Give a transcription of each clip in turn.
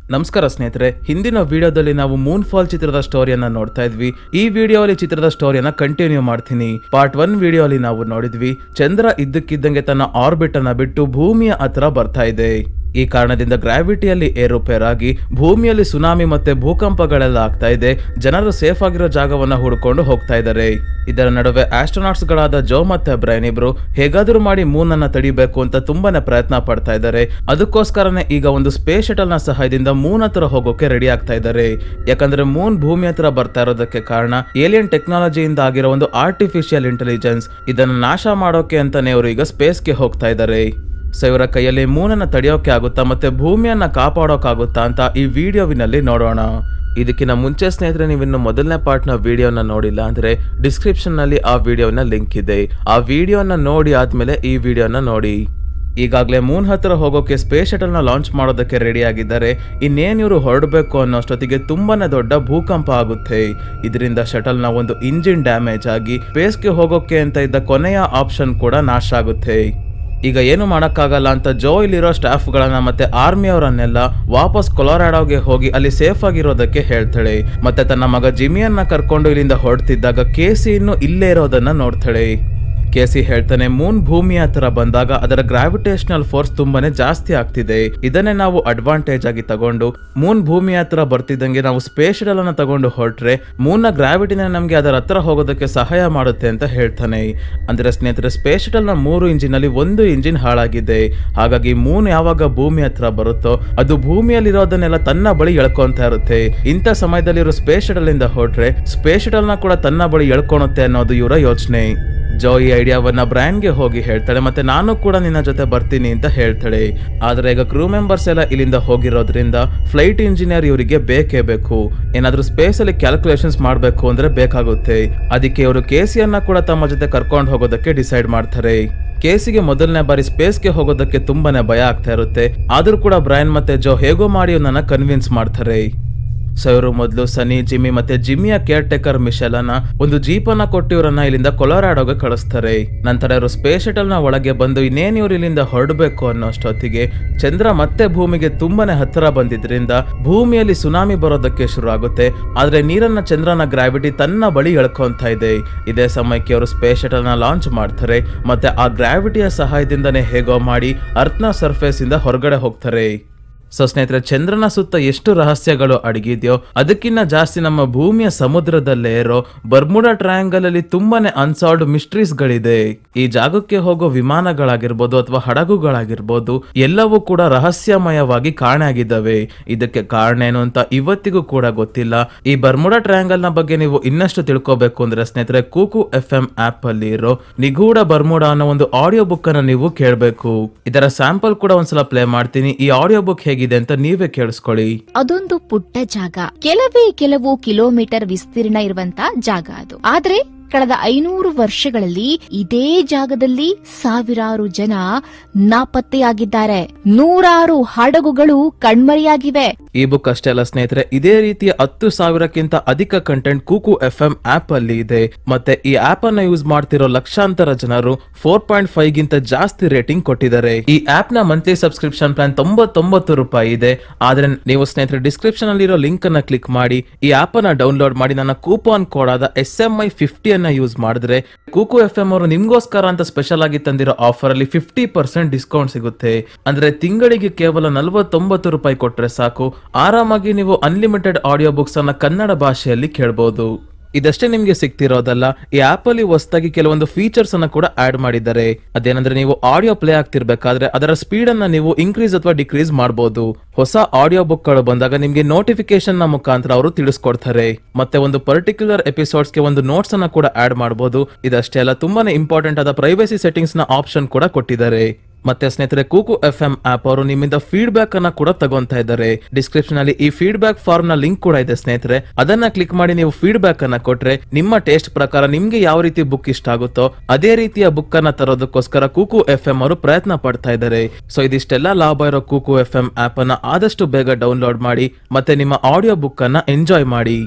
ನಮಸ್ಕಾರ ಸ್ನೇಹಿತರೆ ಹಿಂದಿನ ವಿಡಿಯೋದಲ್ಲಿ ನಾವು ಮೂನ್ ಫಾಲ್ ಚಿತ್ರದ ಸ್ಟೋರಿಯನ್ನ ನೋಡ್ತಾ ಇದ್ವಿ ಈ ವಿಡಿಯೋಲಿ ಚಿತ್ರದ ಸ್ಟೋರಿಯನ್ನ ಕಂಟಿನ್ಯೂ ಮಾಡ್ತೀನಿ ಪಾರ್ಟ್ ಒನ್ ವಿಡಿಯೋಲಿ ನಾವು ನೋಡಿದ್ವಿ ಚಂದ್ರ ಇದ್ದಕ್ಕಿದ್ದಂಗೆ ತನ್ನ ಆರ್ಬಿಟ್ ಅನ್ನ ಬಿಟ್ಟು ಭೂಮಿಯ ಹತ್ರ ಬರ್ತಾ ಇದೆ ಈ ಕಾರಣದಿಂದ ಗ್ರಾವಿಟಿಯಲ್ಲಿ ಏರುಪೇರಾಗಿ ಭೂಮಿಯಲ್ಲಿ ಸುನಾಮಿ ಮತ್ತೆ ಭೂಕಂಪಗಳೆಲ್ಲ ಆಗ್ತಾ ಇದೆ ಜನರು ಸೇಫ್ ಆಗಿರೋ ಜಾಗವನ್ನ ಹುಡ್ಕೊಂಡು ಹೋಗ್ತಾ ಇದ್ದಾರೆ ಇದರ ನಡುವೆ ಆಸ್ಟ್ರೋನಾಟ್ಸ್ ಗಳಾದ ಜೋ ಮತ್ತೆ ಬ್ರೈನ್ ಇಬ್ರು ಹೇಗಾದ್ರೂ ಮಾಡಿ ಮೂನ್ ಅನ್ನ ತಡಿಬೇಕು ಅಂತ ತುಂಬಾನೇ ಪ್ರಯತ್ನ ಪಡ್ತಾ ಇದ್ದಾರೆ ಅದಕ್ಕೋಸ್ಕರನೇ ಈಗ ಒಂದು ಸ್ಪೇಸ್ ಶಟಲ್ ನ ಸಹಾಯದಿಂದ ಮೂನ್ ಹತ್ರ ಹೋಗೋಕೆ ರೆಡಿ ಆಗ್ತಾ ಇದ್ದಾರೆ ಯಾಕಂದ್ರೆ ಮೂನ್ ಭೂಮಿ ಹತ್ರ ಬರ್ತಾ ಇರೋದಕ್ಕೆ ಕಾರಣ ಏಲಿಯನ್ ಟೆಕ್ನಾಲಜಿಯಿಂದ ಆಗಿರೋ ಒಂದು ಆರ್ಟಿಫಿಷಿಯಲ್ ಇಂಟೆಲಿಜೆನ್ಸ್ ಇದನ್ನ ನಾಶ ಮಾಡೋಕೆ ಅಂತಾನೆ ಅವರು ಈಗ ಸ್ಪೇಸ್ಗೆ ಹೋಗ್ತಾ ಇದ್ದಾರೆ ಸೊ ಇವರ ಕೈಯಲ್ಲಿ ಮೂನನ್ನ ತಡೆಯೋಕೆ ಆಗುತ್ತಾ ಮತ್ತೆ ಭೂಮಿಯನ್ನ ಕಾಪಾಡೋಕ್ಕಾಗುತ್ತಾ ಅಂತ ಈ ವಿಡಿಯೋವಿನಲ್ಲಿ ನೋಡೋಣ ಇದಕ್ಕಿಂತ ಮುಂಚೆ ಸ್ನೇಹಿತರೆ ನೀವಿನ್ನು ಮೊದಲನೇ ಪಾರ್ಟ್ನ ವಿಡಿಯೋನ ನೋಡಿಲ್ಲ ಅಂದ್ರೆ ಡಿಸ್ಕ್ರಿಪ್ಷನ್ ನಲ್ಲಿ ಆ ವಿಡಿಯೋನ ಲಿಂಕ್ ಇದೆ ಆ ವಿಡಿಯೋನ ನೋಡಿ ಆದ್ಮೇಲೆ ಈ ವಿಡಿಯೋನ ನೋಡಿ ಈಗಾಗಲೇ ಮೂನ್ ಹತ್ರ ಹೋಗೋಕೆ ಸ್ಪೇಸ್ ಶಟಲ್ ನ ಲಾಂಚ್ ಮಾಡೋದಕ್ಕೆ ರೆಡಿ ಆಗಿದ್ದಾರೆ ಇನ್ನೇನ್ ಇವರು ಹೊರಡಬೇಕು ಅನ್ನೋಷ್ಟೊತ್ತಿಗೆ ತುಂಬಾನೇ ದೊಡ್ಡ ಭೂಕಂಪ ಆಗುತ್ತೆ ಇದರಿಂದ ಶಟಲ್ ನ ಒಂದು ಇಂಜಿನ್ ಡ್ಯಾಮೇಜ್ ಆಗಿ ಸ್ಪೇಸ್ಗೆ ಹೋಗೋಕೆ ಅಂತ ಇದ್ದ ಕೊನೆಯ ಆಪ್ಷನ್ ಕೂಡ ನಾಶ ಆಗುತ್ತೆ ಈಗ ಏನು ಮಾಡೋಕ್ಕಾಗಲ್ಲ ಅಂತ ಜೋ ಇಲ್ಲಿರೋ ಸ್ಟಾಫ್ಗಳನ್ನ ಮತ್ತೆ ಆರ್ಮಿ ಅವರನ್ನೆಲ್ಲ ವಾಪಸ್ ಕೊಲೊರಾಡೋಗೆ ಹೋಗಿ ಅಲ್ಲಿ ಸೇಫ್ ಆಗಿರೋದಕ್ಕೆ ಹೇಳ್ತಾಳೆ ಮತ್ತೆ ತನ್ನ ಮಗ ಜಿಮಿಯನ್ನ ಕರ್ಕೊಂಡು ಇಲ್ಲಿಂದ ಹೊರಡ್ತಿದ್ದಾಗ ಕೇಸಿ ಇನ್ನು ಇಲ್ಲೇ ಇರೋದನ್ನ ನೋಡ್ತಾಳೆ ಕೇಸಿ ಹೇಳ್ತಾನೆ ಮೂನ್ ಭೂಮಿ ಹತ್ರ ಬಂದಾಗ ಅದರ ಗ್ರಾವಿಟೇಷನಲ್ ಫೋರ್ಸ್ ತುಂಬಾನೇ ಜಾಸ್ತಿ ಆಗ್ತಿದೆ ಇದನ್ನೇ ನಾವು ಅಡ್ವಾಂಟೇಜ್ ಆಗಿ ತಗೊಂಡು ಮೂನ್ ಭೂಮಿ ಹತ್ರ ಬರ್ತಿದ್ದಂಗೆ ನಾವು ಸ್ಪೇಸ್ ಶಟಲ್ ಅನ್ನ ತಗೊಂಡು ಹೊರಟ್ರೆ ಮೂನ್ ನ ಗ್ರಾವಿಟಿನ ನಮ್ಗೆ ಅದರ ಹತ್ರ ಹೋಗೋದಕ್ಕೆ ಸಹಾಯ ಮಾಡುತ್ತೆ ಅಂತ ಹೇಳ್ತಾನೆ ಅಂದ್ರೆ ಸ್ನೇಹಿತರೆ ಸ್ಪೇಸ್ ಶಟಲ್ ನ ಮೂರು ಇಂಜಿನ್ ಅಲ್ಲಿ ಒಂದು ಇಂಜಿನ್ ಹಾಳಾಗಿದೆ ಹಾಗಾಗಿ ಮೂನ್ ಯಾವಾಗ ಭೂಮಿ ಹತ್ರ ಬರುತ್ತೋ ಅದು ಭೂಮಿಯಲ್ಲಿರೋದನ್ನೆಲ್ಲ ತನ್ನ ಬಳಿ ಎಳ್ಕೊಂತ ಇರುತ್ತೆ ಇಂಥ ಸಮಯದಲ್ಲಿ ಇವರು ಸ್ಪೇಸ್ ಶಟಲ್ ಇಂದ ಹೊರಟ್ರೆ ಸ್ಪೇಸ್ ಶಟಲ್ ನ ಕೂಡ ತನ್ನ ಬಳಿ ಎಳ್ಕೊಳುತ್ತೆ ಅನ್ನೋದು ಇವರ ಯೋಚನೆ ಜೋ ಈ ಐಡಿಯಾವನ್ನ ಬ್ರ್ಯಾಂಡ್ಗೆ ಹೋಗಿ ಹೇಳ್ತಾಳೆ ಮತ್ತೆ ನಾನು ಕೂಡ ನಿನ್ನ ಜೊತೆ ಬರ್ತೀನಿ ಅಂತ ಹೇಳ್ತಾಳೆ ಆದ್ರೆ ಈಗ ಕ್ರೂ ಮೆಂಬರ್ಸ್ ಎಲ್ಲ ಇಲ್ಲಿಂದ ಹೋಗಿರೋದ್ರಿಂದ ಫ್ಲೈಟ್ ಇಂಜಿನಿಯರ್ ಇವರಿಗೆ ಬೇಕೇ ಬೇಕು ಏನಾದ್ರೂ ಸ್ಪೇಸ್ ಅಲ್ಲಿ ಕ್ಯಾಲ್ಕುಲೇಷನ್ಸ್ ಮಾಡಬೇಕು ಅಂದ್ರೆ ಬೇಕಾಗುತ್ತೆ ಅದಕ್ಕೆ ಇವರು ಕೇಸಿಯನ್ನ ಕೂಡ ತಮ್ಮ ಜೊತೆ ಕರ್ಕೊಂಡು ಹೋಗೋದಕ್ಕೆ ಡಿಸೈಡ್ ಮಾಡ್ತಾರೆ ಕೇಸಿಗೆ ಮೊದಲನೇ ಬಾರಿ ಸ್ಪೇಸ್ಗೆ ಹೋಗೋದಕ್ಕೆ ತುಂಬಾನೇ ಭಯ ಆಗ್ತಾ ಇರುತ್ತೆ ಆದ್ರೂ ಕೂಡ ಬ್ರೈನ್ ಮತ್ತೆ ಜೋ ಹೇಗೋ ಮಾಡಿ ನನ್ನ ಕನ್ವಿನ್ಸ್ ಮಾಡ್ತಾರೆ ಸೊ ಇವರು ಮೊದಲು ಸನಿ ಜಿಮ್ಮಿ ಮತ್ತೆ ಜಿಮ್ಮಿಯ ಕೇರ್ ಟೇಕರ್ ಮಿಶೆಲನ ಒಂದು ಜೀಪನ್ನ ಕೊಟ್ಟು ಇವರನ್ನ ಇಲ್ಲಿಂದ ಕೊಲರಾಡೋಗೆ ಕಳಿಸ್ತಾರೆ ನಂತರ ಇವರು ಸ್ಪೇಸ್ ಶಟಲ್ ನ ಒಳಗೆ ಬಂದು ಇನ್ನೇನು ಇವ್ರು ಇಲ್ಲಿಂದ ಹೊರಡಬೇಕು ಅನ್ನೋಷ್ಟೊತ್ತಿಗೆ ಚಂದ್ರ ಮತ್ತೆ ಭೂಮಿಗೆ ತುಂಬಾನೇ ಹತ್ತಿರ ಬಂದಿದ್ರಿಂದ ಭೂಮಿಯಲ್ಲಿ ಸುನಾಮಿ ಬರೋದಕ್ಕೆ ಶುರು ಆಗುತ್ತೆ ಆದ್ರೆ ನೀರನ್ನ ಚಂದ್ರನ ಗ್ರಾವಿಟಿ ತನ್ನ ಬಳಿ ಎಳ್ಕೊಂತ ಇದೆ ಇದೇ ಸಮಯಕ್ಕೆ ಅವರು ಸ್ಪೇಸ್ ಶಟಲ್ ನ ಲಾಂಚ್ ಮಾಡ್ತಾರೆ ಮತ್ತೆ ಆ ಗ್ರಾವಿಟಿಯ ಸಹಾಯದಿಂದನೇ ಹೇಗೋ ಮಾಡಿ ಅರ್ತ್ನ ಸರ್ಫೇಸ್ ಇಂದ ಹೊರಗಡೆ ಹೋಗ್ತಾರೆ ಸೊ ಸ್ನೇಹಿತರೆ ಚಂದ್ರನ ಸುತ್ತ ಎಷ್ಟು ರಹಸ್ಯಗಳು ಅಡಗಿದೆಯೋ ಅದಕ್ಕಿಂತ ಜಾಸ್ತಿ ನಮ್ಮ ಭೂಮಿಯ ಸಮುದ್ರದಲ್ಲೇ ಇರೋ ಬರ್ಮುಡಾ ಟ್ರಯಾಂಗಲ್ ಅಲ್ಲಿ ತುಂಬಾನೇ ಅನ್ಸಾಲ್ವ್ಡ್ ಮಿಸ್ಟ್ರೀಸ್ ಗಳಿದೆ ಈ ಜಾಗಕ್ಕೆ ಹೋಗೋ ವಿಮಾನಗಳಾಗಿರ್ಬೋದು ಅಥವಾ ಹಡಗುಗಳಾಗಿರ್ಬೋದು ಎಲ್ಲವೂ ಕೂಡ ರಹಸ್ಯಮಯವಾಗಿ ಕಾಣೆ ಆಗಿದ್ದಾವೆ ಇದಕ್ಕೆ ಕಾರಣ ಏನು ಅಂತ ಇವತ್ತಿಗೂ ಕೂಡ ಗೊತ್ತಿಲ್ಲ ಈ ಬರ್ಮುಡಾ ಟ್ರಯಾಂಗಲ್ ನ ಬಗ್ಗೆ ನೀವು ಇನ್ನಷ್ಟು ತಿಳ್ಕೋಬೇಕು ಅಂದ್ರೆ ಸ್ನೇಹಿತರೆ ಕೂಕು ಎಫ್ ಎಂ ಆಪ್ ಅಲ್ಲಿ ಇರೋ ನಿಗೂಢ ಬರ್ಮುಡಾ ಅನ್ನೋ ಒಂದು ಆಡಿಯೋ ಬುಕ್ ಅನ್ನ ನೀವು ಕೇಳಬೇಕು ಇದರ ಸ್ಯಾಂಪಲ್ ಕೂಡ ಒಂದ್ಸಲ ಪ್ಲೇ ಮಾಡ್ತೀನಿ ಈ ಆಡಿಯೋ ಬುಕ್ ಹೇಗಿದೆ ಅಂತ ನೀವೇ ಕೇಳಿಸ್ಕೊಳ್ಳಿ ಅದೊಂದು ಪುಟ್ಟ ಜಾಗ ಕೆಲವೇ ಕೆಲವು ಕಿಲೋಮೀಟರ್ ವಿಸ್ತೀರ್ಣ ಇರುವಂತ ಜಾಗ ಅದು ಆದ್ರೆ ಕಳೆದ ಐನೂರು ವರ್ಷಗಳಲ್ಲಿ ಇದೇ ಜಾಗದಲ್ಲಿ ಸಾವಿರಾರು ಜನ ನಾಪತ್ತೆಯಾಗಿದ್ದಾರೆ ನೂರಾರು ಹಡಗುಗಳು ಕಣ್ಮರೆಯಾಗಿವೆ ಈ ಬುಕ್ ಅಷ್ಟೇ ಅಲ್ಲ ಸ್ನೇಹಿತರೆ ಇದೇ ರೀತಿಯ ಹತ್ತು ಸಾವಿರಕ್ಕಿಂತ ಅಧಿಕ content Kuku F M app ಅಲ್ಲಿ ಇದೆ ಮತ್ತೆ ಈ ಆಪ್ ಅನ್ನ ಯೂಸ್ ಮಾಡ್ತಿರೋ ಲಕ್ಷಾಂತರ ಜನರು ಫೋರ್ ಪಾಯಿಂಟ್ ಫೈವ್ ಗಿಂತ ಜಾಸ್ತಿ ರೇಟಿಂಗ್ ಕೊಟ್ಟಿದ್ದಾರೆ ಈ ಆಪ್ ನ ಮಂತ್ಲಿ ಸಬ್ಸ್ಕ್ರಿಪ್ಷನ್ ಪ್ಲಾನ್ ತೊಂಬತ್ತೊಂಬತ್ತು ರೂಪಾಯಿ ಇದೆ ಆದ್ರೆ ನೀವು ಸ್ನೇಹಿತರೆ ಡಿಸ್ಕ್ರಿಪ್ಷನ್ ಅಲ್ಲಿರೋ ಲಿಂಕ್ ಅನ್ನ ಕ್ಲಿಕ್ ಮಾಡಿ ಈ ಆಪ್ ಅನ್ನ ಡೌನ್ಲೋಡ್ ಮಾಡಿ ನನ್ನ ಕೂಪನ್ ಕೋಡ್ ಆದ ಎಸ್ ಎಂ ಐ ಫಿಫ್ಟಿ ಅನ್ನ ಯೂಸ್ ಮಾಡಿದ್ರೆ ಕೂಕು ಎಫ್ ಎಂ ಅವರು ನಿಮ್ಗೋಸ್ಕರ ಅಂತ ಸ್ಪೆಷಲ್ ಆಗಿ ತಂದಿರೋ ಆಫರ್ ಅಲ್ಲಿ ಫಿಫ್ಟಿ ಪರ್ಸೆಂಟ್ ಡಿಸ್ಕೌಂಟ್ ಸಿಗುತ್ತೆ ಅಂದ್ರೆ ತಿಂಗಳಿಗೆ ಕೇವಲ ನಲವತ್ತೊಂಬತ್ತು ರೂಪಾಯಿ ಕೊಟ್ರೆ ಸಾಕು ಆರಾಮಾಗಿ ನೀವು ಅನ್ಲಿಮಿಟೆಡ್ ಆಡಿಯೋ ಬುಕ್ಸ್ ಅನ್ನ ಕನ್ನಡ ಭಾಷೆಯಲ್ಲಿ ಕೇಳಬಹುದು ಇದಷ್ಟೇ ನಿಮ್ಗೆ ಸಿಗ್ತಿರೋದಲ್ಲ ಈ ಆಪ್ ಅಲ್ಲಿ ಹೊಸದಾಗಿ ಕೆಲವೊಂದು ಫೀಚರ್ಸ್ ಅನ್ನ ಕೂಡ ಆಡ್ ಮಾಡಿದ್ದಾರೆ ಅದೇನಂದ್ರೆ ನೀವು ಆಡಿಯೋ ಪ್ಲೇ ಆಗ್ತಿರ್ಬೇಕಾದ್ರೆ ಅದರ ಸ್ಪೀಡ್ ಅನ್ನ ನೀವು ಇನ್ಕ್ರೀಸ್ ಅಥವಾ ಡಿಕ್ರೀಸ್ ಮಾಡಬಹುದು ಹೊಸ ಆಡಿಯೋ ಬುಕ್ ಗಳು ಬಂದಾಗ ನಿಮ್ಗೆ ನೋಟಿಫಿಕೇಶನ್ ನ ಮುಖಾಂತರ ಅವರು ತಿಳಿಸ್ಕೊಡ್ತಾರೆ ಮತ್ತೆ ಒಂದು ಪರ್ಟಿಕ್ಯುಲರ್ ಎಪಿಸೋಡ್ಸ್ ಗೆ ಒಂದು ನೋಟ್ಸ್ ಅನ್ನ ಕೂಡ ಆಡ್ ಮಾಡಬಹುದು ಇದಷ್ಟೇ ಅಲ್ಲ ತುಂಬಾನೇ ಇಂಪಾರ್ಟೆಂಟ್ ಆದ ಪ್ರೈವಸಿ ಸೆಟ್ಟಿಂಗ್ಸ್ ನ ಆಪ್ಷನ್ ಕೂಡ ಕೊಟ್ಟಿದ್ದಾರೆ ಮತ್ತೆ ಸ್ನೇಹಿತರೆ ಕೂಕು ಎಫ್ ಎಂ ಆಪ್ ಅವರು ನಿಮ್ಮಿಂದ ಫೀಡ್ಬ್ಯಾಕ್ ಅನ್ನ ಕೂಡ ತಗೊಂತಾ ಇದ್ದಾರೆ ಡಿಸ್ಕ್ರಿಪ್ಷನ್ ಅಲ್ಲಿ ಈ ಫೀಡ್ಬ್ಯಾಕ್ ಫಾರ್ಮ್ ನ ಲಿಂಕ್ ಕೂಡ ಇದೆ ಸ್ನೇಹಿತರೆ ಅದನ್ನ ಕ್ಲಿಕ್ ಮಾಡಿ ನೀವು ಫೀಡ್ಬ್ಯಾಕ್ ಅನ್ನ ಕೊಟ್ರೆ ನಿಮ್ಮ ಟೇಸ್ಟ್ ಪ್ರಕಾರ ನಿಮ್ಗೆ ಯಾವ ರೀತಿ ಬುಕ್ ಇಷ್ಟ ಆಗುತ್ತೋ ಅದೇ ರೀತಿಯ ಬುಕ್ ಅನ್ನ ತರೋದಕ್ಕೋಸ್ಕರ ಕೂಕು ಎಫ್ ಎಂ ಅವರು ಪ್ರಯತ್ನ ಪಡ್ತಾ ಇದ್ದಾರೆ ಸೊ ಇದಿಷ್ಟೆಲ್ಲ ಲಾಭ ಇರೋ ಕೂಕು ಎಫ್ ಎಂ ಆಪ್ ಅನ್ನ ಆದಷ್ಟು ಬೇಗ ಡೌನ್ಲೋಡ್ ಮಾಡಿ ಮತ್ತೆ ನಿಮ್ಮ ಆಡಿಯೋ ಬುಕ್ ಅನ್ನ ಎಂಜಾಯ್ ಮಾಡಿ